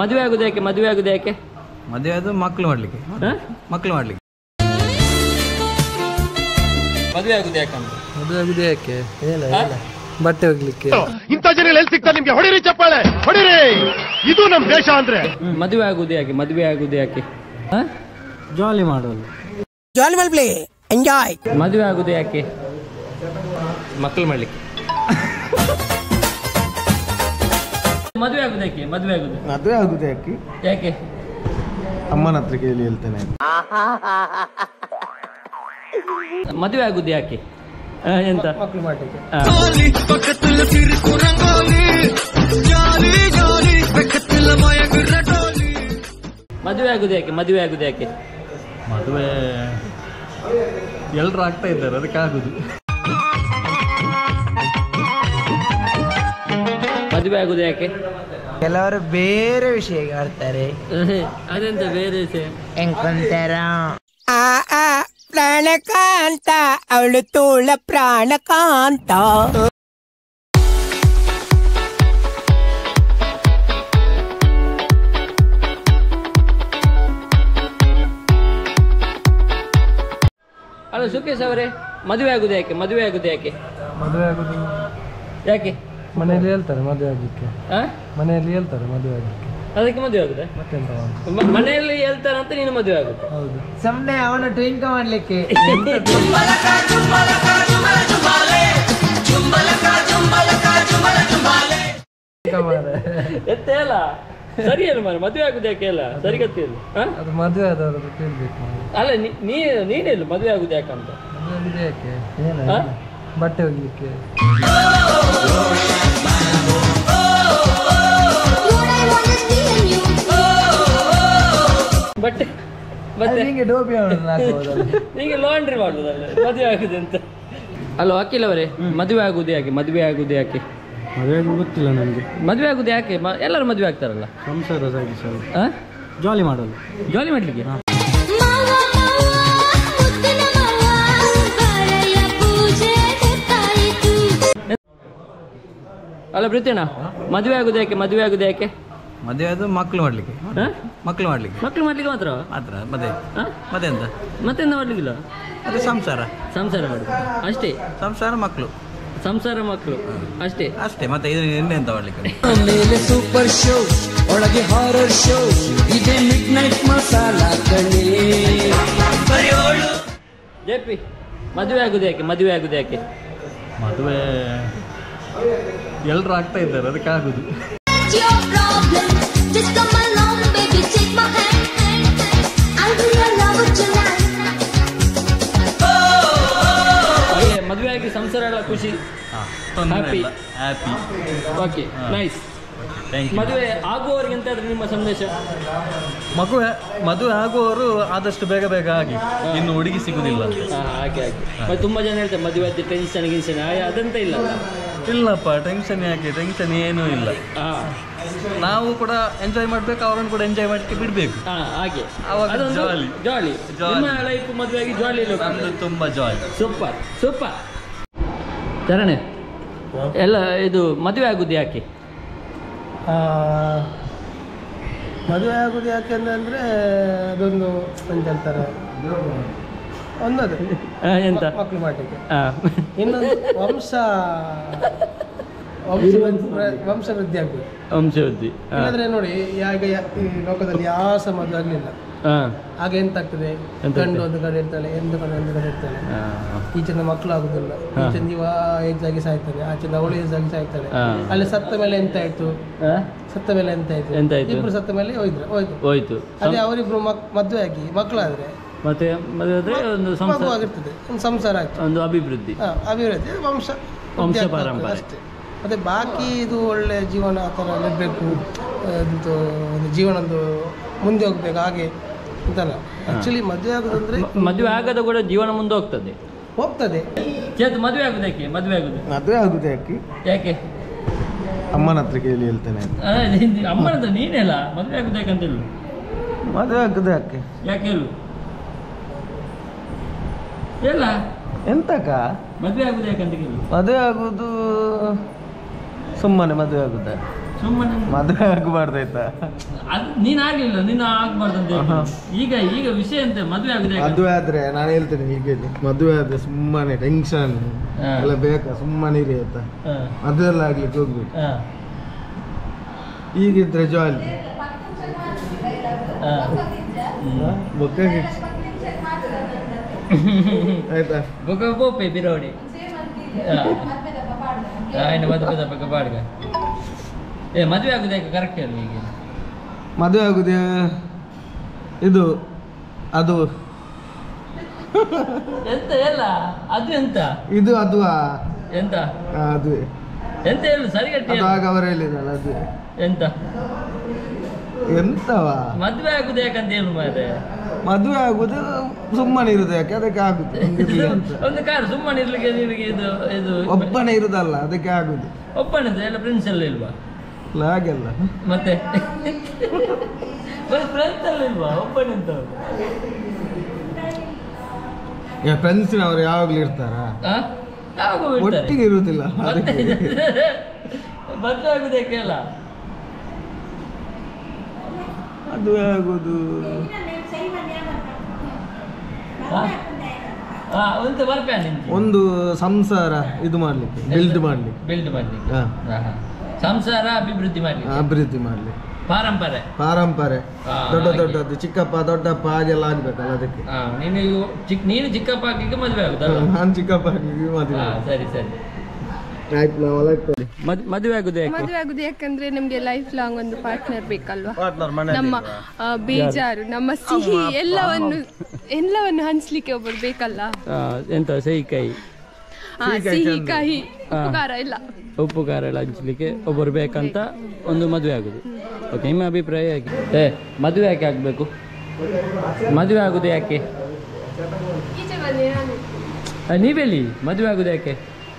ಮದುವೆ ಆಗುದು ಯಾಕೆ ಮದುವೆ ಆಗುದು ಯಾಕೆ ಮದುವೆ ಅದು ಮಕ್ಕಳು ಮಾಡ್ಲಿಕ್ಕೆ ಹ? ಮಕ್ಕಳು ಮಾಡ್ಲಿಕ್ಕೆ ಮದುವೆ ಆಗುದು ಯಾಕಂತ ಮದುವೆ ಆಗಿದೆ ಯಾಕೆ ಬಟ್ಟೆ ಹೋಗ್ಲಿಕ್ಕೆ ಇಂಥ ಜನ ಎಲ್ಲಿ ಸಿಗ್ತಾರೆ ನಿಮ್ಗೆ ಹೊಡಿರಿ ಚಪ್ಪಾಳೆ ಹೊಡಿರಿ ಇದು ನಮ್ ದೇಶ ಅಂದ್ರೆ ಮದುವೆ ಆಗುದು ಯಾಕೆ ಮದುವೆ ಆಗುದು ಯಾಕೆ ಹ? ಜಾಲಿ ಮಾಡೋದು ಮದುವೆ ಆಗುದು ಯಾಕೆ ಮಕ್ಕಳು ಮಾಡ್ಲಿಕ್ಕೆ ಮದುವೆ ಆಗುದು ಯಾಕೆ ಮದುವೆ ಆಗುದು ಮದುವೆ ಆಗುದು ಯಾಕೆ ಯಾಕೆ ಅಮ್ಮನ ಹತ್ರ ಕೇಳಿ ಹೇಳ್ತೇನೆ ಮದುವೆ ಆಗುದು ಯಾಕೆ ಆ, ಎಂತ ಮಕ್ಕಳು ಮಾಡಲಿಕ್ಕೆ ಆ. ಮದುವೆ ಆಗುದು ಯಾಕೆ ಮದುವೆ ಆಗುದು ಯಾಕೆ ಮದುವೆ ಎಲ್ರು ಆಗ್ತಾ ಇದ್ದಾರೆ ಅದಕ್ಕೆ ಆಗುದು ಮದುವೆ ಆಗುದು ಯಾಕೆ ಕೆಲವರು ಬೇರೆ ವಿಷಯ ಆಡ್ತಾರೆ ಅದೆಂತ ಬೇರೆ ವಿಷಯ ಎಂಕೊಂತರ ಆ ಆ ಪ್ರಾಣಕಾಂತ ಅವಳು ತೋಳ ಪ್ರಾಣಕಾಂತ ಅಲ್ಲ ಸುಖೇಶ್ ಅವರೇ ಮದುವೆ ಆಗುದು ಯಾಕೆ ಮದುವೆ ಆಗುದು ಯಾಕೆ ಮದುವೆ ಆಗುದು ಯಾಕೆ ಮನೆಯಲ್ಲಿ ಹೇಳ್ತಾರೆ ಮದುವೆ ಆಗ್ಲಿಕ್ಕೆ ಆ? ಮನೆಯಲ್ಲಿ ಹೇಳ್ತಾರೆ ಮದುವೆ ಆಗ್ಲಿಕ್ಕೆ ಅದಕ್ಕೆ ಮದುವೆ ಆಗುದ ಮತ್ತೆಂತ ಮಾಡುದು? ಮನೆಯಲ್ಲಿ ಹೇಳ್ತಾರಂತ ನೀನು ಮದುವೆ ಆಗುದು ಹೌದು ಸುಮ್ನೆ ಅವನ ಟ್ವಿಂಕ ಮಾಡ್ಲಿಕ್ಕೆ ಎತ್ತ ಅಲ್ಲ ಸರಿ ಅಲ್ಲ ಮಾರ ಮದುವೆ ಆಗುದು ಯಾಕೆ ಅಲ್ಲ ಸರಿ ಗೊತ್ತಿಲ್ಲ ಆ? ಅದು ಮದುವೆ ಆದವ್ರದ್ದು ಕೇಳ್ಬೇಕು ನಾವು. ಅಲ್ಲ ನೀ- ನೀ ನೀನಿಲ್ಲ ಮದುವೆ ಆಗುದು ಯಾಕಂತ ಮದುವೆ ಆಗಿದೆ ಯಾಕೆ ಆ? ಬಟ್ಟೆ ಹೋಗ್ಲಿಕ್ಕೆ ಬಟ್ಟೆ ಮತ್ತೆ ನಿಂಗೆ ಡೋಬಿ ಅವನನ್ನು ಹಾಕುವುದಲ್ಲ ನಿಮಗೆ ಲಾಂಡ್ರಿ ಮಾಡುದಲ್ಲ ಮದುವೆ ಆಗುದು ಅಂತ ಅಲ್ಲ ಅಖಿಲ್ ಅವರೇ ಮದುವೆ ಆಗುದು ಯಾಕೆ ಮದುವೆ ಆಗುದು ಯಾಕೆ ಮದುವೆ ಗೊತ್ತಿಲ್ಲ ನನಗೆ ಮದುವೆ ಆಗುದು ಯಾಕೆ ಮ- ಎಲ್ಲರೂ ಮದುವೆ ಆಗ್ತಾರಲ್ಲ ಸಂಸಾರ ಸಾಗಿಸಲು ಆ? ಜಾಲಿ ಮಾಡಲು ಜಾಲಿ ಮಾಡ್ಲಿಕ್ಕೆ ಅಲ್ಲ ಪ್ರೀತಿಯಣ್ಣ ಮದುವೆ ಆಗುದು ಯಾಕೆ ಮದುವೆ ಆಗುದು ಯಾಕೆ ಮದುವೆ ಅದು ಮಕ್ಕಳು ಮಾಡ್ಲಿಕ್ಕೆ ಆ? ಮಕ್ಕಳು ಮಾಡ್ಲಿಕ್ಕೆ ಮಕ್ಳು ಮಾಡ್ಲಿಕ್ಕೆ ಮಾತ್ರ ಮಾತ್ರ ಮತ್ತೆ ಆ? ಮತ್ತೆ ಎಂತ ಮತ್ತೆಂತ ಮಾಡ್ಲಿಕ್ಕಿಲ್ಲ ಅದು ಸಂಸಾರ ಸಂಸಾರ ಮಾಡುದು ಅಷ್ಟೇ ಸಂಸಾರ ಮಕ್ಕಳು ಸಂಸಾರ ಮಕ್ಕಳು ಅಷ್ಟೇ ಅಷ್ಟೇ ಮತ್ತೆ ಇದು ಇನ್ನೆಂತ ಮಾಡ್ಲಿಕ್ಕೆ ಮೇಲೆ ಸೂಪರ್ ಶೋ ಒಳಗೆ ಹಾರರ್ ಶೋ ಇದೆ ಮಿಡ್ ನೈಟ್ ಮಸಾಲ ಕಣೆ ಜೆ ಪಿ ಮದುವೆ ಆಗುದು ಯಾಕೆ ಮದುವೆ ಆಗುದು ಯಾಕೆ ಮದುವೆ ಎಲ್ರು ಆಗ್ತಾ ಇದ್ದಾರೆ ಅದಕ್ಕೆ ಆಗುದು ಹಾಗೆ ಮದುವೆ ಆಗಿ ಸಂಸಾರ ಎಲ್ಲ ಖುಷಿ Happy. Happy okay nice thank you ಮದುವೆ ಆಗುವವರಿಗೆ ಎಂತ ಆದ್ರೆ ನಿಮ್ಮ ಸಂದೇಶ ಮಗುವೆ ಮದುವೆ ಆಗುವವರು ಆದಷ್ಟು ಬೇಗ ಬೇಗ ಆಗಿ ಇನ್ನು ಹುಡುಗಿ ಸಿಗುದಿಲ್ಲ ಅಂತ ಹಾ, ಹಾಗೆ ಹಾಗೆ ಮತ್ತೆ ತುಂಬಾ ಜನ ಹೇಳ್ತಾರೆ ಮದುವೆ ಆದ ಟೆನ್ಷನ್ ಗಿನ್ಷನ್ ಅದಂತ ಇಲ್ಲ ಇಲ್ಲಪ್ಪ ಟೆನ್ಷನ್ ಯಾಕೆ ಟೆನ್ಷನ್ ಏನೂ ಇಲ್ಲ ಹಾ ನಾವು ಕೂಡ ಎಂಜಾಯ್ ಮಾಡ್ಬೇಕು ಅವ್ರನ್ನ ಕೂಡ ಎಂಜಾಯ್ ಮಾಡ್ಲಿಕ್ಕೆ ಬಿಡ್ಬೇಕು ಹಾ ಹಾಗೆ ಅವಾಗ ಅದೊಂದು jolly. Jolly Jolly. ನಿಮ್ಮ ಲೈಫ್ ಮದುವೆ ಆಗಿ ಜಾಲಿ ನಮ್ದು ತುಂಬಾ ಜಾಯ್ ಸೂಪರ್ ಸೂಪರ್ ಚರಣೆ ಎಲ್ಲ ಇದು ಮದುವೆ ಆಗುದು ಯಾಕೆ ಮದುವೆ ಆಗುದು ಯಾಕೆಂದ್ರೆ ಅದೊಂದು ಎಂತ ಹೇಳ್ತಾರೆ ಒಂದದು ಆ, ಎಂತ ಮಕ್ಕಳು ಮಾಡಲಿಕ್ಕೆ ಆ, ಇನ್ನೊಂದು ವಂಶ ವಂಶ ವಂಶ ವೃದ್ಧಿ ಆಗ್ಬೇಕು ವಂಶವೃದ್ಧಿ ಆ, ಇಲ್ಲದ್ರೆ ನೋಡಿ ಈಗ ಯಾ- ಈ ಲೋಕದಲ್ಲಿ ಯಾವ ಸಹ ಮದುವೆ ಆಗಲಿಲ್ಲ ಆ, ಆಗ ಎಂತ ಆಗ್ತದೆ ಎಂತ ಗಂಡು ಆಗ್ತದೆ? ಒಂದು ಕಡೆ ಇರ್ತಾಳೆ ಹೆಣ್ಣು ಕಡೆ ಒಂದು ಕಡೆ ಇರ್ತಾಳೆ ಆ, ಈಚಿನ ಮಕ್ಕಳು ಆಗುದಿಲ್ಲ ಹಾ. ಈಚಿನ ಇವ ಏಜ್ ಆಗಿ ಸಾಯ್ತಾನೆ ಆಚಿನ ಅವಳು ಏಜ್ ಆಗಿ ಸಾಯ್ತಾಳೆ ಹಾ. ಅಲ್ಲಿ ಸತ್ತ ಮೇಲೆ ಎಂತ ಆಯ್ತು ಆ, ಸತ್ತ ಮೇಲೆ ಎಂತ ಆಯ್ತು ಎಂತ ಆಯ್ತು? ಇಬ್ರು ಸತ್ತ ಮೇಲೆ ಹೋಯ್ದ್ರು ಹೋಯ್ತು ಹೋಯ್ತು ಅದೇ ಅವರಿಬ್ರು ಮಕ್ ಮದುವೆ ಆಗಿ ಮಕ್ಕಳಾದ್ರೆ ಮತ್ತೆ ಮದುವೆ ಆದ್ರೆ ಒಂದು ಮಗು ಸಂಸಾರ ಆಗಿರ್ತದೆ ಒಂದು ಸಂಸಾರ ಆಗ್ತದೆ ಒಂದು ಅಭಿವೃದ್ಧಿ ಹಾ, ಅಭಿವೃದ್ಧಿ ವಂಶ ವಂಶ ವೃದ್ಧಿ ಆಗ್ತಾ ಪಾರಂಪರೆ. ಹೋಗ್ತದೆ ಅಷ್ಟೇ ಮತ್ತೆ ಬಾಕಿ ಇದು ಒಳ್ಳೆ ಜೀವನ ಆ ಥರ ಇರಬೇಕು ಒಂದು ಒಂದು ಜೀವನ ಒಂದು ಮುಂದೆ ಹೋಗ್ಬೇಕು ಹಾಗೆ ಅಂತಲ್ಲ ಆಕ್ಚುಲಿ ಮದುವೆ ಆಗೋದಂದ್ರೆ ಮ- ಮದುವೆ ಆಗದ ಕೂಡ ಜೀವನ ಮುಂದೆ ಹೋಗ್ತದೆ ಹೋಗ್ತದೆ ಚೇತು ಮದುವೆ ಆಗುದು ಯಾಕೆ ಮದುವೆ ಆಗುದು ಮದುವೆ ಆಗುದು ಯಾಕೆ ಯಾಕೆ ಅಮ್ಮನ ಹತ್ರ ಕೇಳಿ ಹೇಳ್ತೇನೆ ಆ, ನೀನ್- ಅಮ್ಮನ ಹತ್ರ ನೀನೆಲ್ಲ ಮದುವೆ ಆಗುದು ಯಾಕಂತ ಹೇಳು ಮದುವೆ ಆಗುದು ಯಾಕೆ ಯಾಕೆ ಹೇಳು ಎಲ್ಲ ಎಂತಕ್ಕ ಮದುವೆ ಆಗುದು ಯಾಕಂತ ಕೇಳು ಮದುವೆ ಆಗುದು ಸುಮ್ಮನೆ ಮದುವೆ ಆಗುದ ಸುಮ್ಮನೆ ಮದುವೆ ಆಗಬಾರ್ದಾಯ್ತಾ ಅದು ನೀನ್ ಆಗ್ಲಿಲ್ಲ ನೀನು ಆಗ್ಬಾರ್ದು ಅಂತ ಹೇಳ್ತೀನಿ. ಈಗ ಈಗ ವಿಷಯ ಎಂತ ಮದುವೆ ಆಗಿದೆ ಮದುವೆ ಆದ್ರೆ ನಾನು ಹೇಳ್ತೇನೆ ಹೀಗೆ ಮದುವೆ ಆದ್ರೆ ಸುಮ್ಮನೆ ಟೆನ್ಷನ್ ಹಾ. ಎಲ್ಲ ಬೇಕಾ ಸುಮ್ಮನೆ ಇರಿ ಆಯ್ತಾ ಮದುವೆ ಎಲ್ಲ ಆಗ್ಲಿಕ್ಕೆ ಹೋಗ್ಬೇಕು ಈಗಿದ್ರೆ ಜಾಲಿ ಬೊಕ್ಕ ಆಯ್ತಾ ಬೊಕ ಬೋಪೆ ಬಿರೋಡಿ ఆయన ಮದುವೆ ತಪ್ಪಕ ಬಾಡ್ಗ ಏ ಮದುವೆ ಆಗುದು ಯಾಕೆ ಕರೆಕ್ಟ್ ಹೇಳು ಈಗ ಮದುವೆ ಆಗುದೇ ಇದು ಅದು ಎಂತ ಎಲ್ಲ ಅದು ಎಂತ ಇದು ಅದು ಎಂತ ಅದು ಎಂತ ಹೇಳು ಸರಿಗಟ್ಟಿ ಅದು ಆಗ ಅವರು ಹೇಳಿದಲ್ಲ ಅದು ಎಂತ ಎಂತವಾ ಮದುವೆ ಆಗುದು ಯಾಕಂತ ಹೇಳು ಮಾರೆ ಮದುವೆ ಆಗುದು ಸುಮ್ಮನೆ ಇರುದು ಯಾಕೆ ಅದಕ್ಕೆ ಆಗುತ್ತೆ ಒಂದಿರ್ಲಿ ಅಂತ. ಒಂದು ಕಾರ್ ಸುಮ್ಮನೆ ಇರ್ಲಿಕ್ಕೆ ನಿನಗೆ ಇದು ಇದು ಒಬ್ಬನೇ ಇರುದಲ್ಲ ಅದಕ್ಕೆ ಆಗುದು ಒಪ್ಪಣಿದ ಎಲ್ಲ ಫ್ರೆಂಡ್ಸ್ ಎಲ್ಲ ಇಲ್ವಾ ಇಲ್ಲ ಹಾಗೆಲ್ಲ ಮತ್ತೆ ಫ್ರೆಂಡ್ಸ್ ಎಲ್ಲ ಇಲ್ವಾ ಒಬ್ಬನಿಂತ ಈಗ ಫ್ರೆಂಡ್ಸಿನವರು ಯಾವಾಗ್ಲೂ ಇರ್ತಾರ ಯಾವಾಗ ಬಿಡ್ತಾರೆ ಒಟ್ಟಿಗೆ ಇರುವುದಿಲ್ಲ ಮತ್ತೆ ಅದಕ್ಕೆ ಮದುವೆ ಆಗುದಕ್ಕೆ ಅಲ್ಲ ಮದುವೆ ಆಗುದು ಹಾ ಒಂದು ಬರ್ಪೆ ನಿಮ್ಗೆ ಒಂದು ಸಂಸಾರ ಇದು ಮಾಡ್ಲಿಕ್ಕೆ ಬಿಲ್ಡ್ ಮಾಡ್ಲಿಕ್ಕೆ ಬಿಲ್ಡ್ ಮಾಡ್ಲಿಕ್ಕೆ ಹಾ. ಹಾ, ಹಾ. ಸಂಸಾರ ಅಭಿವೃದ್ಧಿ ಮಾಡ್ಲಿಕ್ಕೆ ಅಭಿವೃದ್ಧಿ ಮಾಡ್ಲಿಕ್ಕೆ ಪಾರಂಪರೆ ಪಾರಂಪರೆ ಹಾ, ದೊಡ್ಡ ಹಾಗೆ. ದೊಡ್ಡದು ಚಿಕ್ಕಪ್ಪ ದೊಡ್ಡಪ್ಪ ಹಾಗೆಲ್ಲ ಆಗ್ಬೇಕಲ್ಲ ಅದಕ್ಕೆ ಹಾ ನೀನು ಇವು ಚಿಕ್ಕ ನೀನು ಚಿಕ್ಕಪ್ಪ ಆಗಿಗೆ ಮದುವೆ ಆಗುದಲ್ಲ ನಾನು ಚಿಕ್ಕಪ್ಪ ಆಗಿ ಮದುವೆ ಹಾ ಸರಿ ಸರಿ ಆಯ್ತು ನಾವು ಹೊಲಕ್ಕೆ ಮದ್ ಮದುವೆ ಆಗುದು ಯಾಕೆ ಮದುವೆ ಆಗುದು ಯಾಕಂದ್ರೆ ನಮ್ಗೆ ಲೈಫ್ ಲಾಂಗ್ ಒಂದು ಪಾರ್ಟ್ನರ್ ಬೇಕಲ್ವಾ ಪಾರ್ಟ್ನರ್ ನಮ್ಮ ಆ, ಬೇಜಾರು ನಮ್ಮ ಸಿಹಿ ಎಲ್ಲವನ್ನು ಎಲ್ಲವನ್ನು ಹಂಚ್ಲಿಕ್ಕೆ ಒಬ್ಬರು ಬೇಕಲ್ಲ ಆ, ಎಂತ ಸಹಿ ಕೈ ಆ, ಸಿಹಿ ಕಹಿ ಉಪ್ಪು ಖಾರ ಇಲ್ಲ ಉಪ್ಪು ಖಾರ ಎಲ್ಲ ಹಂಚಲಿಕ್ಕೆ ಒಬ್ಬರು ಬೇಕಂತ ಒಂದು ಮದುವೆ ಆಗುದು ಓಕೆ ನಿಮ್ಮ ಅಭಿಪ್ರಾಯ ಹೇಗೆ ಏ ಮದುವೆ ಯಾಕೆ ಆಗಬೇಕು ಮದುವೆ ಆಗುದು ಯಾಕೆ ಈಚೆ ಬನ್ನಿ ನಾನು ಆ, ನೀವೆಲ್ಲಿ ಮದುವೆ ಆಗುದು ಯಾಕೆ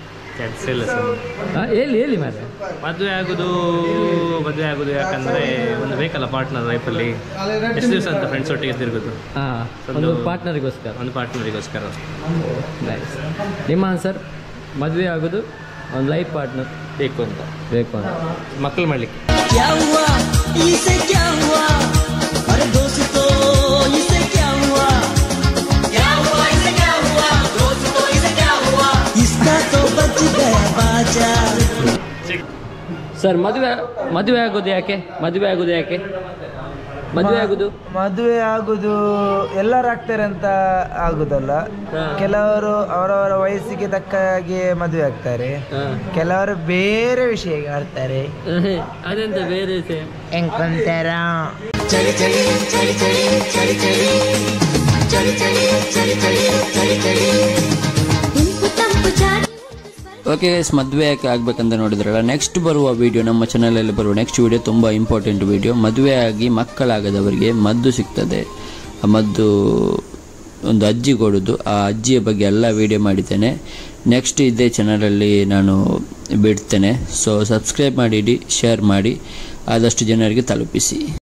ಆ, ಹೇಳಿ ಹೇಳಿ ಮಾರ್ರೆ ಮದುವೆ ಆಗೋದು ಮದುವೆ ಆಗೋದು ಯಾಕಂದ್ರೆ ಒಂದು ಬೇಕಲ್ಲ ಪಾರ್ಟ್ನರ್ ಲೈಫಲ್ಲಿ ಎಷ್ಟು ದಿವಸ ಅಂತ ಫ್ರೆಂಡ್ಸ್ ಒಟ್ಟಿಗೆ ತಿರುಗೋದು ಹಾ ಒಂದು ಪಾರ್ಟ್ನರಿಗೋಸ್ಕರ ಒಂದು ಪಾರ್ಟ್ನರಿಗೋಸ್ಕರ ನೈಸ್ ನಿಮ್ಮ ಆನ್ಸರ್ ಮದುವೆ ಆಗೋದು ಒಂದು ಲೈಫ್ ಪಾರ್ಟ್ನರ್ ಬೇಕು ಅಂತ ಬೇಕು ಅಂತ ಮಕ್ಕಳು ಮಾಡಲಿಕ್ಕೆ क्या हुआ इसे क्या हुआ अरे दोस्तों इसे क्या हुआ क्या हुआ इसे क्या हुआ दोस्तों इसे क्या हुआ इसका तो बच गया बाजा ಸರ್ ಮದುವೆ ಮದುವೆ ಆಗೋದು ಯಾಕೆ ಮದುವೆ ಆಗೋದು ಯಾಕೆ ಮದುವೆ ಆಗೋದು ಮದುವೆ ಆಗುದು ಎಲ್ಲರೂ ಆಗ್ತಾರೆ ಅಂತ ಆಗುದಲ್ಲ ಕೆಲವರು ಅವರವರ ವಯಸ್ಸಿಗೆ ತಕ್ಕ ಹಾಗೆ ಮದುವೆ ಆಗ್ತಾರೆ ಕೆಲವರು ಬೇರೆ ವಿಷಯ ಆಡ್ತಾರೆ ಅದೆಂತ ಬೇರೆ ಸೇಮ್ ಎಂಕೊಂತಾರ चली चली चली चली चली चली चली चली चली चली चली चली ಓಕೆ ಗೈಸ್ ಮದುವೆ ಯಾಕೆ ಆಗ್ಬೇಕಂತ ನೋಡಿದ್ರಲ್ಲ ನೆಕ್ಸ್ಟ್ ಬರುವ ವಿಡಿಯೋ ನಮ್ಮ ಚಾನಲಲ್ಲಿ ಬರುವ ನೆಕ್ಸ್ಟ್ ವಿಡಿಯೋ ತುಂಬ ಇಂಪಾರ್ಟೆಂಟ್ ವಿಡಿಯೋ ಮದುವೆ ಆಗಿ ಮಕ್ಕಳಾಗದವರಿಗೆ ಮದ್ದು ಸಿಗ್ತದೆ ಆ ಮದ್ದು ಒಂದು ಅಜ್ಜಿ ಕೊಡೋದು ಆ ಅಜ್ಜಿಯ ಬಗ್ಗೆ ಎಲ್ಲ ವಿಡಿಯೋ ಮಾಡಿದ್ದೇನೆ ನೆಕ್ಸ್ಟ್ ಇದೇ ಚಾನಲಲ್ಲಿ ನಾನು ಬಿಡ್ತೇನೆ ಸೊ ಸಬ್ಸ್ಕ್ರೈಬ್ ಮಾಡಿಡಿ ಶೇರ್ ಮಾಡಿ ಆದಷ್ಟು ಜನರಿಗೆ ತಲುಪಿಸಿ